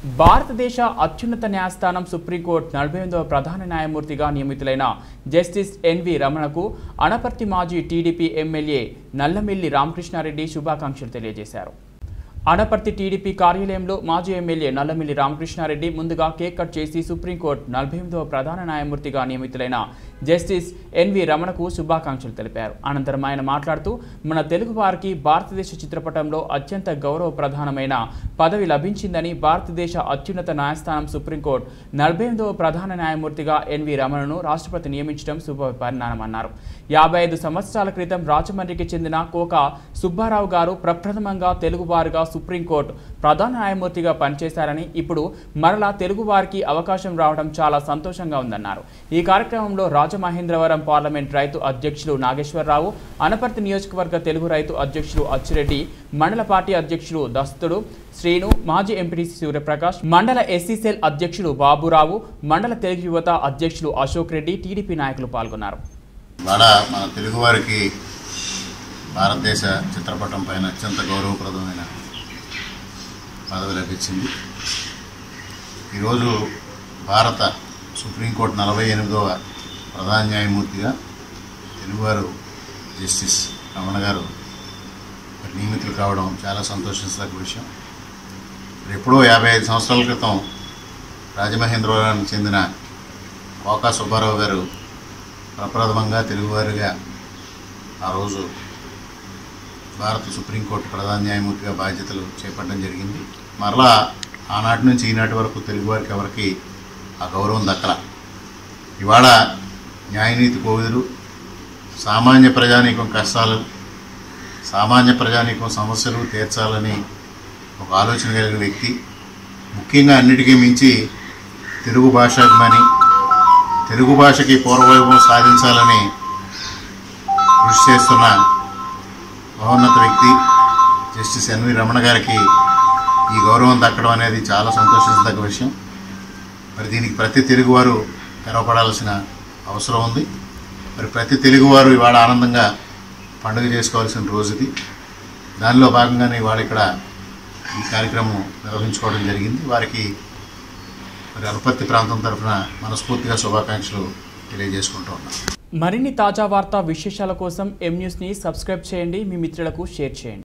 భారతదేశ అత్యున్నత న్యాయస్థానం సుప్రీంకోర్టు నలభై ఎనిమిదవ ప్రధాన న్యాయమూర్తిగా నియమితులైన జస్టిస్ ఎన్వి రమణకు అనపర్తి మాజీ టీడీపీ ఎమ్మెల్యే నల్లమిల్లి రామకృష్ణారెడ్డి శుభాకాంక్షలు తెలియజేశారు అనపర్తి టీడీపీ కార్యాలయంలో మాజీ ఎమ్మెల్యే నల్లమిల్లి రామకృష్ణారెడ్డి ముందుగా కేక్ కట్ చేసి సుప్రీంకోర్టు నలభై ఎనిమిదవ ప్రధాన న్యాయమూర్తిగా నియమితులైన జస్టిస్ ఎన్వి రమణకు శుభాకాంక్షలు తెలిపారు అనంతరం ఆయన మాట్లాడుతూ మన తెలుగు వారికి భారతదేశ చిత్రపటంలో అత్యంత గౌరవ ప్రధానమైన పదవి లభించిందని భారతదేశ అత్యున్నత న్యాయస్థానం సుప్రీంకోర్టు నలభై ఎనిమిదవ ప్రధాన న్యాయమూర్తిగా ఎన్వి రమణను రాష్ట్రపతి నియమించడం శుభ పరిణామన్నారు యాభై ఐదు సంవత్సరాల క్రితం రాజమండ్రికి చెందిన కోక సుబ్బారావు గారు ప్రప్రథమంగా తెలుగువారుగా సుప్రీంకోర్టు ప్రధాన న్యాయమూర్తిగా పనిచేశారని ఇప్పుడు మరలా తెలుగువారికి అవకాశం రావడం చాలా సంతోషంగా ఉందన్నారు ఈ కార్యక్రమంలో రాజమహేంద్రవరం పార్లమెంట్ రైతు అధ్యక్షులు నాగేశ్వరరావు అనపర్తి నియోజకవర్గ తెలుగు రైతు అధ్యక్షులు అచ్చిరెడ్డి మండల పార్టీ అధ్యక్షులు దస్తుడు శ్రీను మాజీ ఎంపీటీసీ సూర్యప్రకాష్ మండల ఎస్సీ సెల్ అధ్యక్షులు బాబురావు మండల తెలుగు యువత అధ్యక్షులు అశోక్ రెడ్డి టీడీపీ నాయకులు పాల్గొన్నారు ఇవాళ మన తెలుగువారికి భారతదేశ చిత్రపటం పైన అత్యంత గౌరవప్రదమైన పదవి లభించింది ఈరోజు భారత సుప్రీంకోర్టు నలభై ఎనిమిదవ ప్రధాన న్యాయమూర్తిగా తెలుగువారు జస్టిస్ రమణ గారు మరి నియమితులు కావడం చాలా సంతోషించదగ్గ విషయం మరి ఎప్పుడో యాభై ఐదు సంవత్సరాల క్రితం రాజమహేంద్రవరానికి చెందిన కోకా సుబ్బారావు గారు ప్రప్రథమంగా తెలుగువారిగా ఆ రోజు భారత సుప్రీంకోర్టు ప్రధాన న్యాయమూర్తిగా బాధ్యతలు చేపట్టడం జరిగింది మరలా ఆనాటి నుంచి ఈనాటి వరకు తెలుగువారికి ఎవరికి ఆ గౌరవం దక్కల ఇవాళ న్యాయనీతి కోవిదులు సామాన్య ప్రజానీకం కష్టాలు సామాన్య ప్రజానీకం సమస్యలు తీర్చాలని ఒక ఆలోచన కలిగిన వ్యక్తి ముఖ్యంగా అన్నిటికీ మించి తెలుగు భాషాభిమాని తెలుగు భాషకి పూర్వవైభవం సాధించాలని కృషి చేస్తున్న మహోన్నత వ్యక్తి జస్టిస్ ఎన్వి రమణ గారికి ఈ గౌరవం దక్కడం అనేది చాలా సంతోషించదగ్గ విషయం మరి దీనికి ప్రతి తెలుగువారు గర్వపడాల్సిన అవసరం ఉంది మరి ప్రతి తెలుగువారు ఇవాళ ఆనందంగా పండుగ చేసుకోవాల్సిన రోజు ఇది దానిలో భాగంగానే ఇవాళ ఇక్కడ ఈ కార్యక్రమం నిర్వహించుకోవడం జరిగింది వారికి మరి అనుపత్తి ప్రాంతం తరఫున మనస్ఫూర్తిగా శుభాకాంక్షలు తెలియజేసుకుంటూ ఉన్నాం మరిన్ని తాజా వార్తా విశేషాల కోసం ఎం న్యూస్ని సబ్స్క్రైబ్ చేయండి మీ మిత్రులకు షేర్ చేయండి